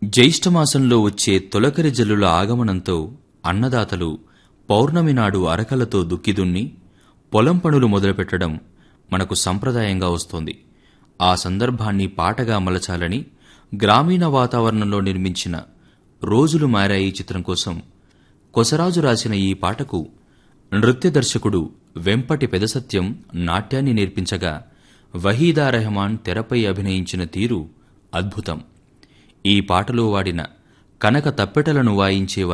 జ్యేష్ఠమాసంలో వచ్చే తొలకరి జల్లుల ఆగమనంతో అన్నదాతలు పౌర్ణమి నాడు అరకలతో దుక్కిదున్ని పొలం పనులు మొదలుపెట్టడం మనకు సంప్రదాయంగా వస్తోంది ఆ సందర్భాన్ని పాటగా మలచాలని గ్రామీణ వాతావరణంలో నిర్మించిన రోజులు మారాయి చిత్రం కోసం కొసరాజు రాసిన ఈ పాటకు నృత్య దర్శకుడు వెంపటి పెదసత్యం నాట్యాన్ని నేర్పించగా వహీదా రెహమాన్ తెరపై అభినయించిన తీరు అద్భుతం ఈ పాటలో వాడిన కనక తప్పెటలను వాయించే